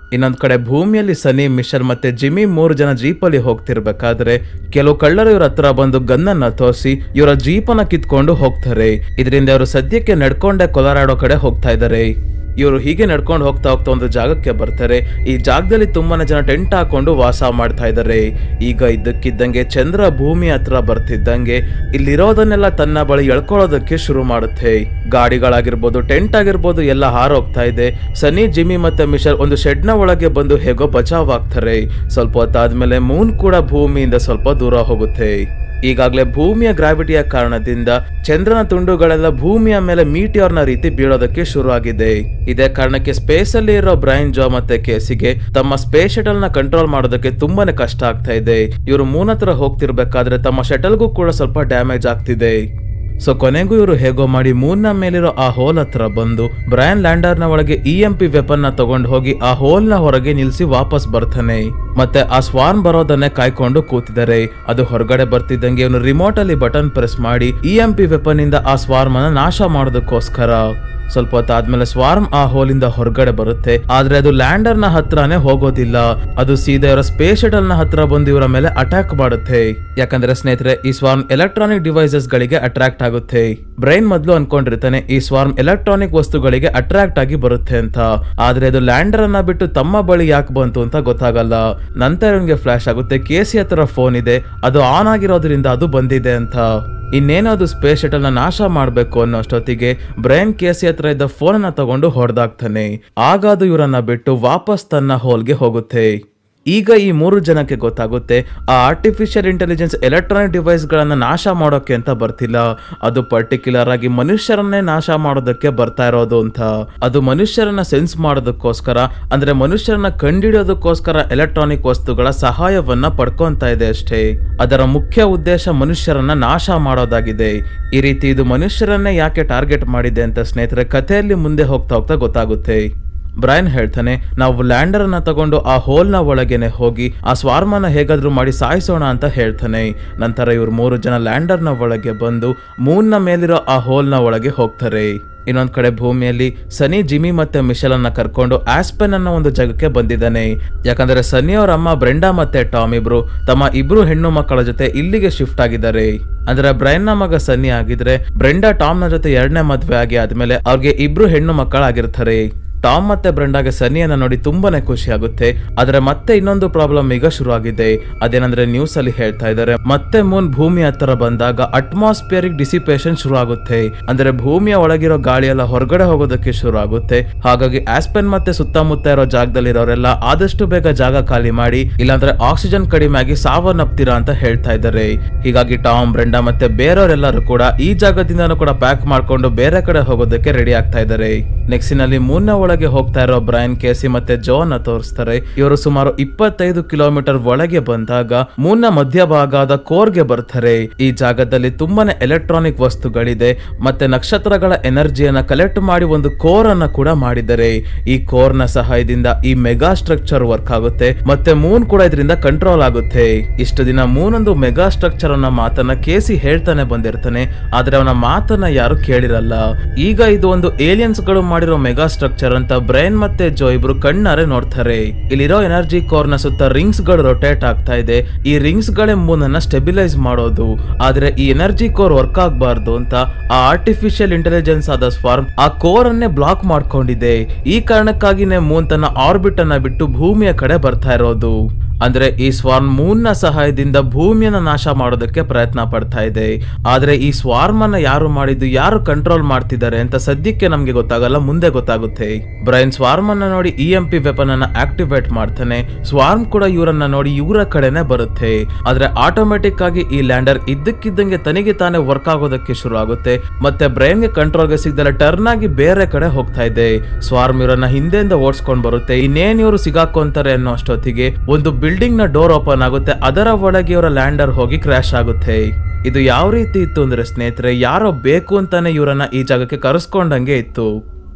ಇನ್ನೊಂದ್ ಕಡೆ ಭೂಮಿಯಲ್ಲಿ ಸನಿ ಮಿಶರ್ ಮತ್ತೆ ಜಿಮ್ಮಿ ಮೂರು ಜನ ಜೀಪಲ್ಲಿ ಹೋಗ್ತಿರ್ಬೇಕಾದ್ರೆ ಕೆಲವು ಕಳ್ಳರು ಇವ್ರ ಹತ್ರ ಬಂದು ಗನ್ನನ್ನ ತೋರಿಸಿ ಇವರ ಜೀಪನ್ನ ಕಿತ್ಕೊಂಡು ಹೋಗ್ತಾರೆ ಇದರಿಂದ ಇವರು ಸದ್ಯಕ್ಕೆ ನಡ್ಕೊಂಡೆ ಕೊಲಾರಾಡೋ ಕಡೆ ಹೋಗ್ತಾ ಇದ್ದಾರೆ ಇವರು ಹೀಗೆ ನಡ್ಕೊಂಡು ಹೋಗ್ತಾ ಹೋಗ್ತಾ ಒಂದು ಜಾಗಕ್ಕೆ ಬರ್ತಾರೆ ಈ ಜಾಗದಲ್ಲಿ ತುಂಬಾನೇ ಜನ ಟೆಂಟ್ ಹಾಕೊಂಡು ವಾಸ ಮಾಡ್ತಾ ಇದ್ದಾರೆ ಈಗ ಇದ್ದಕ್ಕಿದ್ದಂಗೆ ಚಂದ್ರ ಭೂಮಿ ಹತ್ರ ಬರ್ತಿದ್ದಂಗೆ ಇಲ್ಲಿರೋದನ್ನೆಲ್ಲ ತನ್ನ ಬಳಿ ಎಳ್ಕೊಳ್ಳೋದಕ್ಕೆ ಶುರು ಮಾಡುತ್ತೆ ಗಾಡಿಗಳಾಗಿರ್ಬೋದು ಟೆಂಟ್ ಆಗಿರ್ಬೋದು ಎಲ್ಲ ಹಾರೋಗ್ತಾ ಇದೆ ಸನಿ ಜಿಮ್ಮಿ ಮತ್ತೆ ಮಿಶರ್ ಒಂದು ಶೆಡ್ ನ ಒಳಗೆ ಬಂದು ಹೇಗೋ ಬಚಾವ್ ಆಗ್ತಾರೆ ಸ್ವಲ್ಪ ಹೊತ್ತಾದ್ಮೇಲೆ ಮೂನ್ ಕೂಡ ಭೂಮಿಯಿಂದ ಸ್ವಲ್ಪ ದೂರ ಹೋಗುತ್ತೆ ಈಗಾಗಲೇ ಭೂಮಿಯ ಗ್ರಾವಿಟಿಯ ಕಾರಣದಿಂದ ಚಂದ್ರನ ತುಂಡುಗಳೆಲ್ಲ ಭೂಮಿಯ ಮೇಲೆ ಮೀಟಿಯರ್ನ ರೀತಿ ಬೀಳೋದಕ್ಕೆ ಶುರು ಆಗಿದೆ ಇದೇ ಕಾರಣಕ್ಕೆ ಸ್ಪೇಸ್ ಅಲ್ಲಿ ಇರೋ ಬ್ರೈನ್ ಜೋ ಮತ್ತೆ ಕೇಸಿಗೆ ತಮ್ಮ ಸ್ಪೇಸ್ ಶಟಲ್ ನ ಕಂಟ್ರೋಲ್ ಮಾಡೋದಕ್ಕೆ ತುಂಬಾನೇ ಕಷ್ಟ ಆಗ್ತಾ ಇದೆ ಇವರು ಮೂನ್ ಹತ್ರ ಹೋಗ್ತಿರ್ಬೇಕಾದ್ರೆ ತಮ್ಮ ಶಟಲ್ಗೂ ಕೂಡ ಸ್ವಲ್ಪ ಡ್ಯಾಮೇಜ್ ಆಗ್ತಿದೆ ಸೊ ಕೊನೆಗೂ ಇವರು ಹೇಗೋ ಮಾಡಿ ಮೂನ್ ನ ಮೇಲಿರೋ ಆ ಹೋಲ್ ಹತ್ರ ಬಂದು ಬ್ರಯನ್ ಲ್ಯಾಂಡರ್ ನ ಒಳಗೆ ಇ ಎಂ ಪಿ ವೆಪನ್ ನ ತಗೊಂಡು ಹೋಗಿ ಆ ಹೋಲ್ ನ ಹೊರಗೆ ನಿಲ್ಸಿ ವಾಪಸ್ ಬರ್ತಾನೆ ಮತ್ತೆ ಆ ಸ್ವಾರ್ಮ್ ಬರೋದನ್ನೇ ಕಾಯ್ಕೊಂಡು ಕೂತಿದ್ದಾರೆ ಅದು ಹೊರಗಡೆ ಬರ್ತಿದ್ದಂಗೆ ಇವನು ರಿಮೋಟ್ ಅಲ್ಲಿ ಬಟನ್ ಪ್ರೆಸ್ ಮಾಡಿ ಇ ಎಂ ಪಿ ವೆಪನ್ ಇಂದ ಆ ಸ್ವಾರ್ಮ್ ಅನ್ನ ನಾಶ ಮಾಡೋದಕ್ಕೋಸ್ಕರ ಸ್ವಲ್ಪ ಹೊತ್ತಾದ್ಮೇಲೆ ಸ್ವಾರ್ಮ್ ಆ ಹೋಲಿಂದ ಹೊರಗಡೆ ಬರುತ್ತೆ ಆದ್ರೆ ಅದು ಲ್ಯಾಂಡರ್ ನ ಹತ್ರನೇ ಹೋಗೋದಿಲ್ಲ ಅದು ಸೀದಾ ಇವರ ಸ್ಪೇಸ್ ಶಟಲ್ ನ ಹತ್ರ ಬಂದು ಇವರ ಮೇಲೆ ಅಟ್ಯಾಕ್ ಮಾಡುತ್ತೆ ಯಾಕಂದ್ರೆ ಸ್ನೇಹಿತರೆ ಈ ಸ್ವಾರ್ಮ್ ಎಲೆಕ್ಟ್ರಾನಿಕ್ ಡಿವೈಸಸ್ ಗಳಿಗೆ ಅಟ್ರಾಕ್ಟ್ ಆಗುತ್ತೆ ಬ್ರೈನ್ ಮೊದಲು ಅನ್ಕೊಂಡಿರ್ತಾನೆ ಈ ಸ್ವಾರ್ಮ್ ಎಲೆಕ್ಟ್ರಾನಿಕ್ ವಸ್ತುಗಳಿಗೆ ಅಟ್ರಾಕ್ಟ್ ಆಗಿ ಬರುತ್ತೆ ಅಂತ ಆದ್ರೆ ಅದು ಲ್ಯಾಂಡರ್ ಅನ್ನ ಬಿಟ್ಟು ತಮ್ಮ ಬಳಿ ಯಾಕೆ ಬಂತು ಅಂತ ಗೊತ್ತಾಗಲ್ಲ ನಂತರ ಇವನಿಗೆ ಫ್ಲಾಶ್ ಆಗುತ್ತೆ ಕೆಸಿ ಹತ್ರ ಫೋನ್ ಇದೆ ಅದು ಆನ್ ಆಗಿರೋದ್ರಿಂದ ಅದು ಬಂದಿದೆ ಅಂತ ಇನ್ನೇನೋ ಅದು ಸ್ಪೇಸ್ ಶಟಲ್ ನ ನಾಶ ಮಾಡಬೇಕು ಅನ್ನೋ ಅಷ್ಟೊತ್ತಿಗೆ ಬ್ರೈನ್ ಕೇಸಿ ಹತ್ರ ಇದ್ದ ಫೋನ್ ಅನ್ನ ತಗೊಂಡು ಹೊಡೆದಾಕ್ತಾನೆ ಆಗ ಅದು ಇವರನ್ನ ಬಿಟ್ಟು ವಾಪಸ್ ತನ್ನ ಹೋಲ್ಗೆ ಹೋಗುತ್ತೆ ಈಗ ಈ ಮೂರು ಜನಕ್ಕೆ ಗೊತ್ತಾಗುತ್ತೆ ಆ ಆರ್ಟಿಫಿಷಿಯಲ್ ಇಂಟೆಲಿಜೆನ್ಸ್ ಎಲೆಕ್ಟ್ರಾನಿಕ್ ಡಿವೈಸ್ ಗಳನ್ನ ನಾಶ ಮಾಡೋಕೆ ಅಂತ ಬರ್ತಿಲ್ಲ ಅದು ಪರ್ಟಿಕ್ಯುಲರ್ ಆಗಿ ಮನುಷ್ಯರನ್ನೇ ನಾಶ ಮಾಡೋದಕ್ಕೆ ಬರ್ತಾ ಇರೋದು ಅಂತ ಅದು ಮನುಷ್ಯರನ್ನ ಸೆನ್ಸ್ ಮಾಡೋದಕ್ಕೋಸ್ಕರ ಅಂದ್ರೆ ಮನುಷ್ಯರನ್ನ ಕಂಡಿಡಿಯೋದಕ್ಕೋಸ್ಕರ ಎಲೆಕ್ಟ್ರಾನಿಕ್ ವಸ್ತುಗಳ ಸಹಾಯವನ್ನ ಪಡ್ಕೊಂತ ಇದೆ ಅಷ್ಟೇ ಅದರ ಮುಖ್ಯ ಉದ್ದೇಶ ಮನುಷ್ಯರನ್ನ ನಾಶ ಮಾಡೋದಾಗಿದೆ ಈ ರೀತಿ ಇದು ಮನುಷ್ಯರನ್ನೇ ಯಾಕೆ ಟಾರ್ಗೆಟ್ ಮಾಡಿದೆ ಅಂತ ಸ್ನೇಹಿತರೆ ಕಥೆಯಲ್ಲಿ ಮುಂದೆ ಹೋಗ್ತಾ ಹೋಗ್ತಾ ಗೊತ್ತಾಗುತ್ತೆ ಬ್ರೈನ್ ಹೇಳ್ತಾನೆ ನಾವು ಲ್ಯಾಂಡರ್ ಅನ್ನ ತಗೊಂಡು ಆ ಹೋಲ್ ನ ಒಳಗೇನೆ ಹೋಗಿ ಆ ಸ್ವಾರ್ಮನ ಹೇಗಾದ್ರೂ ಮಾಡಿ ಸಾಯಿಸೋಣ ಅಂತ ಹೇಳ್ತಾನೆ ನಂತರ ಇವ್ರು ಮೂರು ಜನ ಲ್ಯಾಂಡರ್ ನ ಒಳಗೆ ಬಂದು ಮೂನ್ ನ ಮೇಲಿರೋ ಆ ಹೋಲ್ ನ ಒಳಗೆ ಹೋಗ್ತಾರೆ ಇನ್ನೊಂದ್ ಕಡೆ ಭೂಮಿಯಲ್ಲಿ ಸನಿ ಜಿಮಿ ಮತ್ತೆ ಮಿಶೆಲ್ ಅನ್ನ ಕರ್ಕೊಂಡು ಆಸ್ಪೆನ್ ಅನ್ನೋ ಒಂದು ಜಾಗಕ್ಕೆ ಬಂದಿದ್ದಾನೆ ಯಾಕಂದ್ರೆ ಸನಿ ಅವ್ರ ಅಮ್ಮ ಬ್ರೆಂಡಾ ಮತ್ತೆ ಟಾಮ್ ಇಬ್ರು ತಮ್ಮ ಇಬ್ರು ಹೆಣ್ಣು ಮಕ್ಕಳ ಜೊತೆ ಇಲ್ಲಿಗೆ ಶಿಫ್ಟ್ ಆಗಿದ್ದಾರೆ ಅಂದ್ರೆ ಬ್ರೈನ್ ನ ಮಗ ಸನ್ನಿ ಆಗಿದ್ರೆ ಬ್ರೆಂಡಾ ಟಾಮ್ ನ ಜೊತೆ ಎರಡನೇ ಮದ್ವೆ ಆಗಿ ಆದ್ಮೇಲೆ ಅವ್ರಿಗೆ ಇಬ್ರು ಹೆಣ್ಣು ಮಕ್ಕಳಾಗಿರ್ತಾರೆ ಟಾಮ್ ಮತ್ತೆ ಬ್ರೆಂಡಾಗೆ ಸನ್ನಿಯನ್ನ ನೋಡಿ ತುಂಬಾನೇ ಖುಷಿ ಆಗುತ್ತೆ ಆದ್ರೆ ಮತ್ತೆ ಇನ್ನೊಂದು ಪ್ರಾಬ್ಲಮ್ ಈಗ ಶುರು ಆಗಿದೆ ಅದೇನಂದ್ರೆ ನ್ಯೂಸ್ ಅಲ್ಲಿ ಹೇಳ್ತಾ ಇದ್ದಾರೆ ಮತ್ತೆ ಮೂನ್ ಭೂಮಿ ಹತ್ರ ಬಂದಾಗ ಅಟ್ಮಾಸ್ಫಿಯರಿಕ್ ಡಿಸಿಪೇಷನ್ ಶುರು ಆಗುತ್ತೆ ಅಂದ್ರೆ ಭೂಮಿಯ ಒಳಗಿರೋ ಗಾಳಿ ಎಲ್ಲ ಹೊರಗಡೆ ಹೋಗೋದಕ್ಕೆ ಶುರು ಆಗುತ್ತೆ ಹಾಗಾಗಿ ಆಸ್ಪೆನ್ ಮತ್ತೆ ಸುತ್ತಮುತ್ತ ಇರೋ ಜಾಗದಲ್ಲಿರೋರೆಲ್ಲ ಆದಷ್ಟು ಬೇಗ ಜಾಗ ಖಾಲಿ ಮಾಡಿ ಇಲ್ಲಾಂದ್ರೆ ಆಕ್ಸಿಜನ್ ಕಡಿಮೆ ಆಗಿ ಸಾವನ್ನಪ್ತೀರಾ ಅಂತ ಹೇಳ್ತಾ ಇದ್ದಾರೆ ಹೀಗಾಗಿ ಟಾಮ್ ಬ್ರೆಂಡಾ ಮತ್ತೆ ಬೇರೆಯವರೆಲ್ಲರೂ ಕೂಡ ಈ ಜಾಗದಿಂದನೂ ಕೂಡ ಪ್ಯಾಕ್ ಮಾಡ್ಕೊಂಡು ಬೇರೆ ಕಡೆ ಹೋಗೋದಕ್ಕೆ ರೆಡಿ ಆಗ್ತಾ ಇದ್ದಾರೆ ನೆಕ್ಸ್ಟಿನಲ್ಲಿ ಮೂರ್ನ ಒಳಗೆ ಹೋಗ್ತಾ ಇರೋ ಬ್ರೈನ್ ಕೇಸಿ ಮತ್ತೆ ಜೋನ್ ತೋರಿಸ್ತಾರೆ ಇವರು ಸುಮಾರು ಇಪ್ಪತ್ತೈದು ಕಿಲೋಮೀಟರ್ ಒಳಗೆ ಬಂದಾಗ ಮೂರ್ನ ಮಧ್ಯಭಾಗದ ಕೋರ್ಗೆ ಬರ್ತಾರೆ ಈ ಜಾಗದಲ್ಲಿ ತುಂಬಾನೇ ಎಲೆಕ್ಟ್ರಾನಿಕ್ ವಸ್ತುಗಳಿದೆ ಮತ್ತೆ ನಕ್ಷತ್ರಗಳ ಎನರ್ಜಿಯನ್ನ ಕಲೆಕ್ಟ್ ಮಾಡಿ ಒಂದು ಕೋರ್ ಅನ್ನ ಕೂಡ ಮಾಡಿದ್ದಾರೆ ಈ ಕೋರ್ ನ ಸಹಾಯದಿಂದ ಈ ಮೆಗಾ ಸ್ಟ್ರಕ್ಚರ್ ವರ್ಕ್ ಆಗುತ್ತೆ ಮತ್ತೆ ಮೂನ್ ಕೂಡ ಇದರಿಂದ ಕಂಟ್ರೋಲ್ ಆಗುತ್ತೆ ಇಷ್ಟು ದಿನ ಮೂನ್ ಒಂದು ಮೆಗಾ ಸ್ಟ್ರಕ್ಚರ್ ಅನ್ನೋ ಮಾತನ್ನ ಕೇಸಿ ಹೇಳ್ತಾನೆ ಬಂದಿರ್ತಾನೆ ಆದ್ರೆ ಅವನ ಮಾತನ್ನ ಯಾರು ಕೇಳಿರಲ್ಲ ಈಗ ಇದು ಒಂದು ಏಲಿಯನ್ಸ್ ಗಳು ಮಾಡಿರೋ ಮೆಗಾ ಸ್ಟ್ರಕ್ಚರ್ ಅಂತ ಬ್ರೈನ್ ಮತ್ತೆ ಜೋ ಇಬ್ರು ಕಣ್ಣಾರೆ ನೋಡ್ತಾರೆ ಇಲ್ಲಿರೋ ಎನರ್ಜಿ ಕೋರ್ ನ ಸುತ್ತ ರಿಂಗ್ಸ್ ಗಳು ರೊಟೇಟ್ ಆಗ್ತಾ ಇದೆ ಈ ರಿಂಗ್ಸ್ ಗಳೇ ಮೂನ್ ಅನ್ನ ಸ್ಟೆಬಿಲೈಸ್ ಮಾಡೋದು ಆದ್ರೆ ಈ ಎನರ್ಜಿ ಕೋರ್ ವರ್ಕ್ ಆಗಬಾರ್ದು ಅಂತ ಆ ಆರ್ಟಿಫಿಷಿಯಲ್ ಇಂಟೆಲಿಜೆನ್ಸ್ ಆದ ಸ್ವಾರ್ಮ್ ಆ ಕೋರ್ ಅನ್ನೇ ಬ್ಲಾಕ್ ಮಾಡ್ಕೊಂಡಿದೆ ಈ ಕಾರಣಕ್ಕಾಗಿನೇ ಮೂನ್ ತನ್ನ ಆರ್ಬಿಟ್ ಅನ್ನ ಬಿಟ್ಟು ಭೂಮಿಯ ಕಡೆ ಬರ್ತಾ ಇರೋದು ಅಂದ್ರೆ ಈ ಸ್ವಾರ್ಮ್ ಮೂನ್ ನ ಸಹಾಯದಿಂದ ಭೂಮಿಯನ್ನ ನಾಶ ಮಾಡೋದಕ್ಕೆ ಪ್ರಯತ್ನ ಪಡ್ತಾ ಇದೆ ಆದ್ರೆ ಈ ಸ್ವಾರ್ಮ್ ಅನ್ನ ಯಾರು ಮಾಡಿದ್ದು ಯಾರು ಕಂಟ್ರೋಲ್ ಮಾಡ್ತಿದ್ದಾರೆ ಅಂತ ಸದ್ಯಕ್ಕೆ ನಮ್ಗೆ ಗೊತ್ತಾಗಲ್ಲ ಮುಂದೆ ಗೊತ್ತಾಗುತ್ತೆ ಬ್ರೈನ್ ಸ್ವಾರ್ಮ್ ಅನ್ನ ನೋಡಿ ಇ ಎಂ ಪಿ ವೆಪನ್ ಅನ್ನ ಆಕ್ಟಿವೇಟ್ ಮಾಡ್ತಾನೆ ಸ್ವಾರ್ಮ್ ಕೂಡ ಇವರನ್ನ ನೋಡಿ ಇವರ ಕಡೆನೆ ಬರುತ್ತೆ ಆದ್ರೆ ಆಟೋಮೆಟಿಕ್ ಆಗಿ ಈ ಲ್ಯಾಂಡರ್ ಇದ್ದಕ್ಕಿದ್ದಂಗೆ ತನಿಗೆ ತಾನೇ ವರ್ಕ್ ಆಗೋದಕ್ಕೆ ಶುರು ಆಗುತ್ತೆ ಮತ್ತೆ ಬ್ರೈನ್ ಗೆ ಕಂಟ್ರೋಲ್ ಗೆ ಸಿಗ್ದಲ್ಲ ಟರ್ನ್ ಆಗಿ ಬೇರೆ ಕಡೆ ಹೋಗ್ತಾ ಇದೆ ಸ್ವಾರ್ಮ್ ಇವರನ್ನ ಹಿಂದೆಯಿಂದ ಓಡಿಸ್ಕೊಂಡ್ ಬರುತ್ತೆ ಇನ್ನೇನ್ ಇವರು ಸಿಗಾಕೊಂತಾರೆ ಅನ್ನೋ ಅಷ್ಟೊತ್ತಿಗೆ ಒಂದು ಬಿಲ್ಡಿಂಗ್ ನ ಡೋರ್ ಓಪನ್ ಆಗುತ್ತೆ ಅದರ ಒಳಗೆ ಇವರ ಲ್ಯಾಂಡರ್ ಹೋಗಿ ಕ್ರ್ಯಾಶ್ ಆಗುತ್ತೆ ಇದು ಯಾವ ರೀತಿ ಇತ್ತು ಅಂದ್ರೆ ಸ್ನೇಹಿತರೆ ಯಾರೋ ಬೇಕು ಅಂತಾನೆ ಇವರನ್ನ ಈ ಜಾಗಕ್ಕೆ ಕರೆಸ್ಕೊಂಡಂಗೆ ಇತ್ತು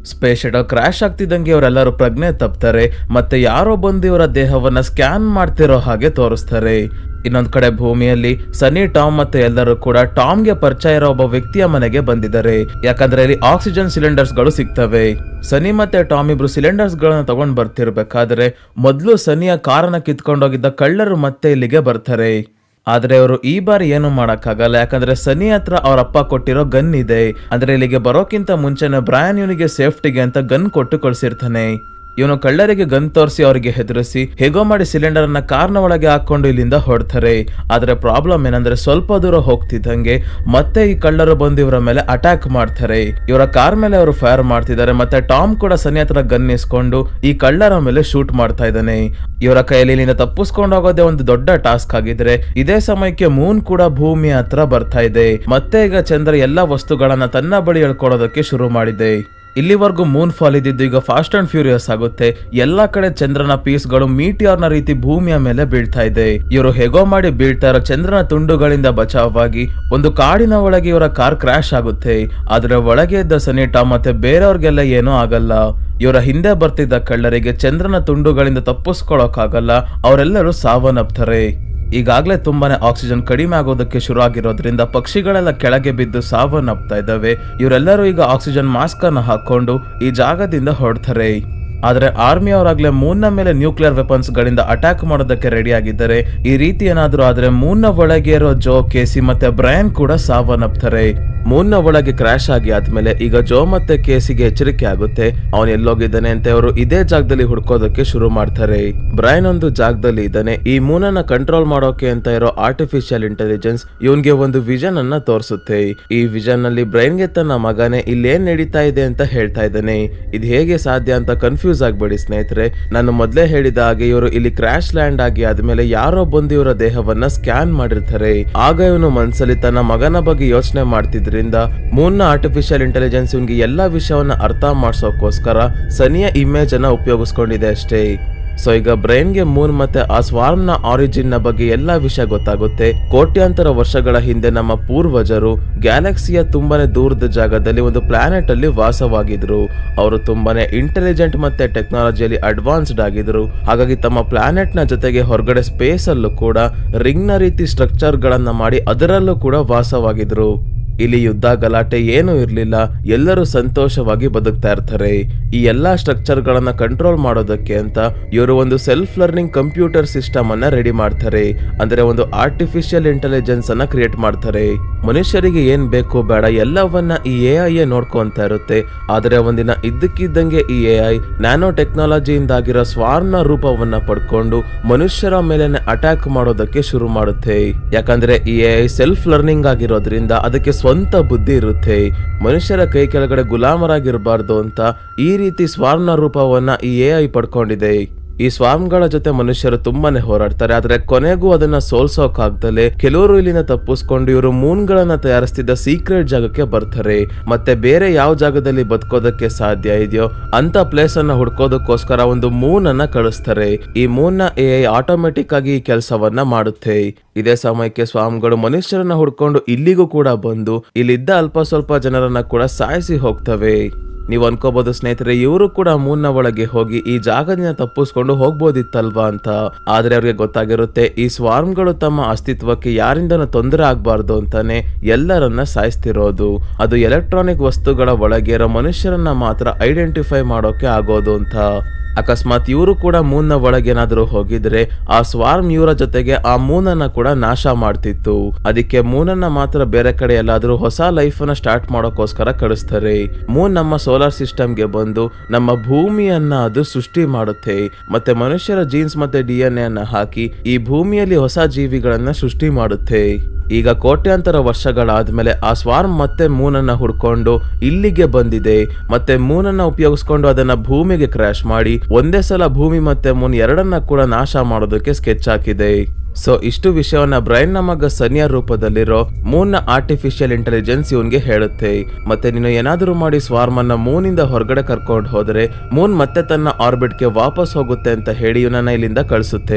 ಸ್ಪೇಸ್ ಶಟಲ್ ಕ್ರಾಶ್ ಆಗ್ತಿದ್ದಂಗೆ ಇವರೆಲ್ಲರೂ ಪ್ರಜ್ಞೆ ತಪ್ತಾರೆ ಮತ್ತೆ ಯಾರೋ ಬಂದು ಇವರ ದೇಹವನ್ನ ಸ್ಕ್ಯಾನ್ ಮಾಡ್ತಿರೋ ಹಾಗೆ ತೋರಿಸ್ತಾರೆ ಇನ್ನೊಂದ್ ಕಡೆ ಭೂಮಿಯಲ್ಲಿ ಸನಿ ಟಾಮ್ ಮತ್ತೆ ಎಲ್ಲರೂ ಕೂಡ ಟಾಮ್ಗೆ ಪರಿಚಯ ಇರೋ ಒಬ್ಬ ವ್ಯಕ್ತಿಯ ಮನೆಗೆ ಬಂದಿದ್ದಾರೆ ಯಾಕಂದ್ರೆ ಇಲ್ಲಿ ಆಕ್ಸಿಜನ್ ಸಿಲಿಂಡರ್ಸ್ ಗಳು ಸಿಗ್ತವೆ ಸನಿ ಮತ್ತೆ ಟಾಮ್ ಇಬ್ರು ಸಿಲಿಂಡರ್ಸ್ ಗಳನ್ನ ತಗೊಂಡ್ ಬರ್ತಿರ್ಬೇಕಾದ್ರೆ ಮೊದ್ಲು ಸನಿಯ ಕಾರನ್ನ ಕಿತ್ಕೊಂಡೋಗಿದ್ದ ಕಳ್ಳರು ಮತ್ತೆ ಇಲ್ಲಿಗೆ ಬರ್ತಾರೆ ಆದ್ರೆ ಅವರು ಈ ಬಾರಿ ಏನು ಮಾಡಕ್ಕಾಗಲ್ಲ ಯಾಕಂದ್ರೆ ಸನಿ ಹತ್ರ ಅವ್ರ ಅಪ್ಪ ಕೊಟ್ಟಿರೋ ಗನ್ ಇದೆ ಅಂದ್ರೆ ಇಲ್ಲಿಗೆ ಬರೋಕ್ಕಿಂತ ಮುಂಚೆನೆ ಬ್ರಾಯನ್ ಇವನಿಗೆ ಸೇಫ್ಟಿಗೆ ಅಂತ ಗನ್ ಕೊಟ್ಟು ಕಳ್ಸಿರ್ತಾನೆ ಇವನು ಕಳ್ಳರಿಗೆ ಗನ್ ತೋರಿಸಿ ಅವರಿಗೆ ಹೆದರಿಸಿ ಹೇಗೋ ಮಾಡಿ ಸಿಲಿಂಡರ್ ಅನ್ನ ಕಾರ್ನ ಒಳಗೆ ಹಾಕೊಂಡು ಇಲ್ಲಿಂದ ಹೊಡ್ತಾರೆ ಆದ್ರೆ ಪ್ರಾಬ್ಲಮ್ ಏನಂದ್ರೆ ಸ್ವಲ್ಪ ದೂರ ಹೋಗ್ತಿದ್ದಂಗೆ ಮತ್ತೆ ಈ ಕಳ್ಳರು ಬಂದು ಇವರ ಮೇಲೆ ಅಟ್ಯಾಕ್ ಮಾಡ್ತಾರೆ ಇವರ ಕಾರ್ ಮೇಲೆ ಅವರು ಫೈರ್ ಮಾಡ್ತಿದ್ದಾರೆ ಮತ್ತೆ ಟಾಮ್ ಕೂಡ ಸನಿ ಹತ್ರ ಗನ್ ಇಸ್ಕೊಂಡು ಈ ಕಳ್ಳರ ಮೇಲೆ ಶೂಟ್ ಮಾಡ್ತಾ ಇದ್ದಾನೆ ಇವರ ಕೈಯಲ್ಲಿ ಇಲ್ಲಿಂದ ತಪ್ಪಿಸ್ಕೊಂಡು ಹೋಗೋದೇ ಒಂದು ದೊಡ್ಡ ಟಾಸ್ಕ್ ಆಗಿದ್ರೆ ಇದೇ ಸಮಯಕ್ಕೆ ಮೂನ್ ಕೂಡ ಭೂಮಿಯ ಹತ್ರ ಬರ್ತಾ ಇದೆ ಮತ್ತೆ ಈಗ ಚಂದ್ರ ಎಲ್ಲಾ ವಸ್ತುಗಳನ್ನ ತನ್ನ ಬಳಿ ಎಳ್ಕೊಳ್ಳೋದಕ್ಕೆ ಶುರು ಮಾಡಿದೆ ಇಲ್ಲಿವರೆಗೂ ಮೂನ್ ಫಾಲ್ ಇದ್ದಿದ್ದು ಈಗ ಫಾಸ್ಟ್ ಅಂಡ್ ಫ್ಯೂರಿಯಸ್ ಆಗುತ್ತೆ ಎಲ್ಲಾ ಕಡೆ ಚಂದ್ರನ ಪೀಸ್ಗಳು ಮೀಟಿಯರ್ನ ರೀತಿ ಭೂಮಿಯ ಮೇಲೆ ಬೀಳ್ತಾ ಇದೆ ಇವರು ಹೇಗೋ ಮಾಡಿ ಬೀಳ್ತಾ ಇರೋ ಚಂದ್ರನ ತುಂಡುಗಳಿಂದ ಬಚಾವಾಗಿ ಒಂದು ಕಾಡಿನ ಒಳಗೆ ಇವರ ಕಾರ್ ಕ್ರಾಶ್ ಆಗುತ್ತೆ ಆದ್ರೆ ಒಳಗೆ ಇದ್ದ ಸನಿಟಾ ಮತ್ತೆ ಬೇರೆಯವ್ರಿಗೆಲ್ಲ ಏನೂ ಆಗಲ್ಲ ಇವರ ಹಿಂದೆ ಬರ್ತಿದ್ದ ಕಳ್ಳರಿಗೆ ಚಂದ್ರನ ತುಂಡುಗಳಿಂದ ತಪ್ಪಿಸ್ಕೊಳಕ್ಕಾಗಲ್ಲ ಅವರೆಲ್ಲರೂ ಸಾವನ್ನಪ್ತಾರೆ ಈಗಾಗಲೇ ತುಂಬಾನೇ ಆಕ್ಸಿಜನ್ ಕಡಿಮೆ ಆಗೋದಕ್ಕೆ ಶುರು ಆಗಿರೋದ್ರಿಂದ ಪಕ್ಷಿಗಳೆಲ್ಲ ಕೆಳಗೆ ಬಿದ್ದು ಸಾವನ್ನಪ್ತಾ ಇದ್ದಾವೆ ಇವರೆಲ್ಲರೂ ಈಗ ಆಕ್ಸಿಜನ್ ಮಾಸ್ಕ್ ಅನ್ನು ಹಾಕೊಂಡು ಈ ಜಾಗದಿಂದ ಹೊರಡ್ತಾರೆ ಆದ್ರೆ ಆರ್ಮಿ ಅವರಾಗ್ಲೇ ಮೂನ್ನ ಮೇಲೆ ನ್ಯೂಕ್ಲಿಯರ್ ವೆಪನ್ಸ್ ಗಳಿಂದ ಅಟ್ಯಾಕ್ ಮಾಡೋದಕ್ಕೆ ರೆಡಿ ಆಗಿದ್ದಾರೆ ಈ ರೀತಿ ಏನಾದ್ರೂ ಆದ್ರೆ ಮೂನ್ನ ಒಳಗೆ ಇರೋ ಜೋ ಕೇಸಿ ಮತ್ತೆ ಬ್ರಯನ್ ಕೂಡ ಸಾವನ್ನಪ್ತಾರೆ ಮೂನ್ನ ಒಳಗೆ ಕ್ರಾಶ್ ಆಗಿ ಆದ್ಮೇಲೆ ಈಗ ಜೋ ಮತ್ತೆ ಕೇಸಿಗೆ ಎಚ್ಚರಿಕೆ ಆಗುತ್ತೆ ಅವನ್ ಎಲ್ಲೋಗಿದ್ದಾನೆ ಅಂತ ಅವರು ಇದೇ ಜಾಗದಲ್ಲಿ ಹುಡ್ಕೋದಕ್ಕೆ ಶುರು ಮಾಡ್ತಾರೆ ಬ್ರಯನ್ ಒಂದು ಜಾಗದಲ್ಲಿ ಇದ್ದಾನೆ ಈ ಮೂನನ್ನ ಕಂಟ್ರೋಲ್ ಮಾಡೋಕೆ ಅಂತ ಇರೋ ಆರ್ಟಿಫಿಷಿಯಲ್ ಇಂಟೆಲಿಜೆನ್ಸ್ ಇವನ್ಗೆ ಒಂದು ವಿಷನ್ ಅನ್ನ ತೋರಿಸುತ್ತೆ ಈ ವಿಷನ್ ನಲ್ಲಿ ಬ್ರೈನ್ ಗೆ ತನ್ನ ಮಗನೇ ಇಲ್ಲೇನ್ ನಡೀತಾ ಇದೆ ಅಂತ ಹೇಳ್ತಾ ಇದ್ದಾನೆ ಇದು ಹೇಗೆ ಸಾಧ್ಯ ಅಂತ ಕನ್ಫ್ಯೂಸ್ ಆಗ್ಬೇಡಿ ಸ್ನೇಹಿತರೆ ನಾನು ಮೊದಲೇ ಹೇಳಿದ ಹಾಗೆ ಇವರು ಇಲ್ಲಿ ಕ್ರಾಶ್ ಲ್ಯಾಂಡ್ ಆಗಿ ಆದ್ಮೇಲೆ ಯಾರೋ ಬಂದು ಇವರ ದೇಹವನ್ನ ಸ್ಕ್ಯಾನ್ ಮಾಡಿರ್ತಾರೆ ಆಗ ಇವನು ಮನ್ಸಲ್ಲಿ ತನ್ನ ಮಗನ ಬಗ್ಗೆ ಯೋಚನೆ ಮಾಡ್ತಿದ್ರಿಂದ ಮೂನ್ನ ಆರ್ಟಿಫಿಷಿಯಲ್ ಇಂಟೆಲಿಜೆನ್ಸ್ ಇವನ್ಗೆ ಎಲ್ಲಾ ವಿಷಯವನ್ನ ಅರ್ಥ ಮಾಡ್ಸೋಕೋಸ್ಕರ ಸನಿಯ ಇಮೇಜ್ ಅನ್ನ ಉಪಯೋಗಿಸ್ಕೊಂಡಿದೆ ಅಷ್ಟೇ ಸೊ ಈಗ ಬ್ರೈನ್ಗೆ ಮೂನ್ ಮತ್ತೆ ಆ ಸ್ವಾರ್ಮ್ ನ ಆರಿಜಿನ್ ನ ಬಗ್ಗೆ ಎಲ್ಲಾ ವಿಷಯ ಗೊತ್ತಾಗುತ್ತೆ ಕೋಟ್ಯಾಂತರ ವರ್ಷಗಳ ಹಿಂದೆ ನಮ್ಮ ಪೂರ್ವಜರು ಗ್ಯಾಲಕ್ಸಿಯ ತುಂಬಾನೇ ದೂರದ ಜಾಗದಲ್ಲಿ ಒಂದು ಪ್ಲಾನೆಟ್ ಅಲ್ಲಿ ವಾಸವಾಗಿದ್ರು ಅವರು ತುಂಬಾನೇ ಇಂಟೆಲಿಜೆಂಟ್ ಮತ್ತೆ ಟೆಕ್ನಾಲಜಿಯಲ್ಲಿ ಅಡ್ವಾನ್ಸ್ಡ್ ಆಗಿದ್ರು ಹಾಗಾಗಿ ತಮ್ಮ ಪ್ಲಾನೆಟ್ ನ ಜೊತೆಗೆ ಹೊರಗಡೆ ಸ್ಪೇಸ್ ಅಲ್ಲೂ ಕೂಡ ರಿಂಗ್ ನ ರೀತಿ ಸ್ಟ್ರಕ್ಚರ್ ಗಳನ್ನ ಮಾಡಿ ಅದರಲ್ಲೂ ಕೂಡ ವಾಸವಾಗಿದ್ರು ಇಲ್ಲಿ ಯುದ್ಧ ಗಲಾಟೆ ಏನೂ ಇರಲಿಲ್ಲ ಎಲ್ಲರೂ ಸಂತೋಷವಾಗಿ ಬದುಕ್ತಾ ಇರ್ತಾರೆ ಈ ಎಲ್ಲಾ ಸ್ಟ್ರಕ್ಚರ್ ಗಳನ್ನ ಕಂಟ್ರೋಲ್ ಮಾಡೋದಕ್ಕೆ ಅಂತ ಇವರು ಒಂದು ಸೆಲ್ಫ್ ಲರ್ನಿಂಗ್ ಕಂಪ್ಯೂಟರ್ ಸಿಸ್ಟಮ್ ಅನ್ನ ರೆಡಿ ಮಾಡ್ತಾರೆ ಅಂದ್ರೆ ಒಂದು ಆರ್ಟಿಫಿಷಿಯಲ್ ಇಂಟೆಲಿಜೆನ್ಸ್ ಅನ್ನ ಕ್ರಿಯೇಟ್ ಮಾಡ್ತಾರೆ ಮನುಷ್ಯರಿಗೆ ಏನ್ ಬೇಕು ಬೇಡ ಎಲ್ಲವನ್ನ ಈ ಎ ಐ ನೋಡ್ಕೊಂತ ಇರುತ್ತೆ ಆದ್ರೆ ಒಂದಿನ ಇದ್ದಕ್ಕಿದ್ದಂಗೆ ಈ ಎ ಐ ನ್ಯಾನೋ ಟೆಕ್ನಾಲಜಿಯಿಂದಾಗಿರೋ ಸ್ವಾರ್ನ ರೂಪವನ್ನ ಪಡ್ಕೊಂಡು ಮನುಷ್ಯರ ಮೇಲೆನೆ ಅಟ್ಯಾಕ್ ಮಾಡೋದಕ್ಕೆ ಶುರು ಮಾಡುತ್ತೆ ಯಾಕಂದ್ರೆ ಈ ಎ ಐ ಸೆಲ್ಫ್ ಲರ್ನಿಂಗ್ ಆಗಿರೋದ್ರಿಂದ ಅದಕ್ಕೆ ಸ್ವಂತ ಬುದ್ಧಿ ಇರುತ್ತೆ ಮನುಷ್ಯರ ಕೈ ಕೆಳಗಡೆ ಗುಲಾಮರಾಗಿರಬಾರ್ದು ಅಂತ ಈ ರೀತಿ ಸ್ವಾರ್ನ ರೂಪವನ್ನ ಈ ಎ ಐ ಪಡ್ಕೊಂಡಿದೆ ಈ ಸ್ವಾಮ್ಗಳ ಜೊತೆ ಮನುಷ್ಯರು ತುಂಬಾನೇ ಹೋರಾಡ್ತಾರೆ ಆದ್ರೆ ಕೊನೆಗೂ ಅದನ್ನ ಸೋಲ್ಸೋಕಾಗ್ದಲೆ ಕೆಲವರು ಇಲ್ಲಿನ ತಪ್ಪಿಸ್ಕೊಂಡು ಇವರು ಮೂನ್ಗಳನ್ನ ತಯಾರಿಸ್ತಿದ್ದ ಸೀಕ್ರೆಟ್ ಜಾಗಕ್ಕೆ ಬರ್ತಾರೆ ಮತ್ತೆ ಬೇರೆ ಯಾವ ಜಾಗದಲ್ಲಿ ಬದುಕೋದಕ್ಕೆ ಸಾಧ್ಯ ಇದೆಯೋ ಅಂತ ಪ್ಲೇಸ್ ಅನ್ನ ಹುಡ್ಕೋದಕ್ಕೋಸ್ಕರ ಒಂದು ಮೂನ್ ಅನ್ನ ಕಳಿಸ್ತಾರೆ ಈ ಮೂನ್ ನ ಎ ಐ ಆಟೋಮೆಟಿಕ್ ಆಗಿ ಈ ಕೆಲಸವನ್ನ ಮಾಡುತ್ತೆ ಇದೇ ಸಮಯಕ್ಕೆ ಸ್ವಾಮಿಗಳು ಮನುಷ್ಯರನ್ನ ಹುಡ್ಕೊಂಡು ಇಲ್ಲಿಗೂ ಕೂಡ ಬಂದು ಇಲ್ಲಿದ್ದ ಅಲ್ಪ ಸ್ವಲ್ಪ ಜನರನ್ನ ಕೂಡ ಸಾಯಿಸಿ ಹೋಗ್ತವೆ ನೀವು ಅನ್ಕೋಬಹುದು ಸ್ನೇಹಿತರೆ ಇವರು ಕೂಡ ಮೂನ್ನ ಒಳಗೆ ಹೋಗಿ ಈ ಜಾಗದಿಂದ ತಪ್ಪಿಸ್ಕೊಂಡು ಹೋಗ್ಬೋದಿತ್ತಲ್ವಾ ಅಂತ ಆದ್ರೆ ಅವ್ರಿಗೆ ಗೊತ್ತಾಗಿರುತ್ತೆ ಈ ಸ್ವಾರ್ಮ್ಗಳು ತಮ್ಮ ಅಸ್ತಿತ್ವಕ್ಕೆ ಯಾರಿಂದನೂ ತೊಂದರೆ ಆಗ್ಬಾರ್ದು ಅಂತಾನೆ ಎಲ್ಲರನ್ನ ಸಾಯಿಸ್ತಿರೋದು ಅದು ಎಲೆಕ್ಟ್ರಾನಿಕ್ ವಸ್ತುಗಳ ಒಳಗೆ ಇರೋ ಮನುಷ್ಯರನ್ನ ಮಾತ್ರ ಐಡೆಂಟಿಫೈ ಮಾಡೋಕೆ ಆಗೋದು ಅಂತ ಅಕಸ್ಮಾತ್ ಇವರು ಕೂಡ ಮೂನ್ನ ಒಳಗೇನಾದ್ರೂ ಹೋಗಿದ್ರೆ ಆ ಸ್ವಾರ್ಮ್ ಇವರ ಜೊತೆಗೆ ಆ ಮೂನನ್ನ ಕೂಡ ನಾಶ ಮಾಡ್ತಿತ್ತು ಅದಕ್ಕೆ ಮೂನನ್ನ ಮಾತ್ರ ಬೇರೆ ಕಡೆ ಎಲ್ಲಾದ್ರೂ ಹೊಸ ಲೈಫ್ ಅನ್ನ ಸ್ಟಾರ್ಟ್ ಮಾಡೋಕೋಸ್ಕರ ಕಳಿಸ್ತಾರೆ ಮೂನ್ ನಮ್ಮ ಸೋಲಾರ್ ಸಿಸ್ಟಮ್ಗೆ ಬಂದು ನಮ್ಮ ಭೂಮಿಯನ್ನ ಅದು ಸೃಷ್ಟಿ ಮಾಡುತ್ತೆ ಮತ್ತೆ ಮನುಷ್ಯರ ಜೀನ್ಸ್ ಮತ್ತೆ ಡಿ ಎನ್ ಎ ಅನ್ನ ಹಾಕಿ ಈ ಭೂಮಿಯಲ್ಲಿ ಹೊಸ ಜೀವಿಗಳನ್ನ ಸೃಷ್ಟಿ ಮಾಡುತ್ತೆ ಈಗ ಕೋಟ್ಯಾಂತರ ವರ್ಷಗಳಾದ್ಮೇಲೆ ಆ ಸ್ವಾರ್ಮ್ ಮತ್ತೆ ಮೂನನ್ನ ಹುಡ್ಕೊಂಡು ಇಲ್ಲಿಗೆ ಬಂದಿದೆ ಮತ್ತೆ ಮೂನನ್ನ ಉಪಯೋಗಿಸ್ಕೊಂಡು ಅದನ್ನ ಭೂಮಿಗೆ ಕ್ರಾಶ್ ಮಾಡಿ ಒಂದೇ ಸಲ ಭೂಮಿ ಮತ್ತೆ ಮೂನ್ ಎರಡನ್ನ ಕೂಡ ನಾಶ ಮಾಡೋದಕ್ಕೆ ಸ್ಕೆಚ್ ಹಾಕಿದೆ ಸೊ ಇಷ್ಟು ವಿಷಯವನ್ನ ಬ್ರೈನ್ ಮಗ ಸನಿಯ ರೂಪದಲ್ಲಿರೋ ಮೂನ್ ನ ಆರ್ಟಿಫಿಷಿಯಲ್ ಇಂಟೆಲಿಜೆನ್ಸ್ ಇವನ್ಗೆ ಹೇಳುತ್ತೆ ಮತ್ತೆ ನೀನು ಏನಾದರೂ ಮಾಡಿ ಸ್ವಾರ್ಮ್ ಅನ್ನ ಮೂನಿಂದ ಹೊರಗಡೆ ಕರ್ಕೊಂಡು ಹೋದ್ರೆ ಮೂನ್ ಮತ್ತೆ ತನ್ನ ಆರ್ಬಿಟ್ಗೆ ವಾಪಸ್ ಹೋಗುತ್ತೆ ಅಂತ ಹೇಳಿ ಇವನನ್ನ ಇಲ್ಲಿಂದ ಕಳಿಸುತ್ತೆ